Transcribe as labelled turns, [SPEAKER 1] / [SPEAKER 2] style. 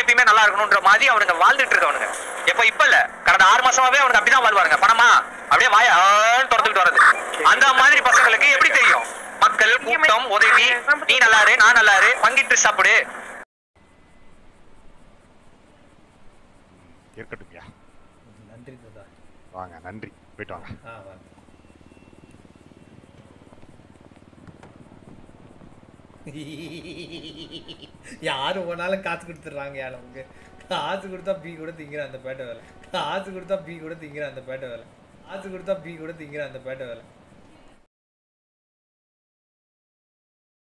[SPEAKER 1] எப்பயுமே நல்லா இருக்கணும்ன்ற மாதிரி அவனுங்க வாழ்ந்துட்டு இருக்கவனுங்க எப்ப இப்ப இல்ல கடந்த ஆறு மாசமாவே அவனுக்கு அப்படிதான் வாழ்வாருங்க பணமா அப்படியே வாய ஆன்னு திறந்துட்டு வர்றது அந்த மாதிரி பசங்களுக்கு எப்படி தெரியும் மக்கள் கூட்டம் உதவி நீ நல்லா இரு நான் நல்லா இரு பங்கிட்டு சாப்பிடு
[SPEAKER 2] இருக்கட்டும்யா
[SPEAKER 3] நன்றி தாதா
[SPEAKER 2] வாங்க நன்றி போயிட்டு வாங்க
[SPEAKER 3] ஆ வாங்க யாரு போனாலும் காசு கொடுத்துட்றாங்க நமக்கு காசு கொடுத்தா பி கூட திங்கிற அந்த பேட்டை வேலை காசு கொடுத்தா பி கூட திங்கிற அந்த பேட்டை வேலை காசு கொடுத்தா பி கூட திங்கிற அந்த பேட்டை வேலை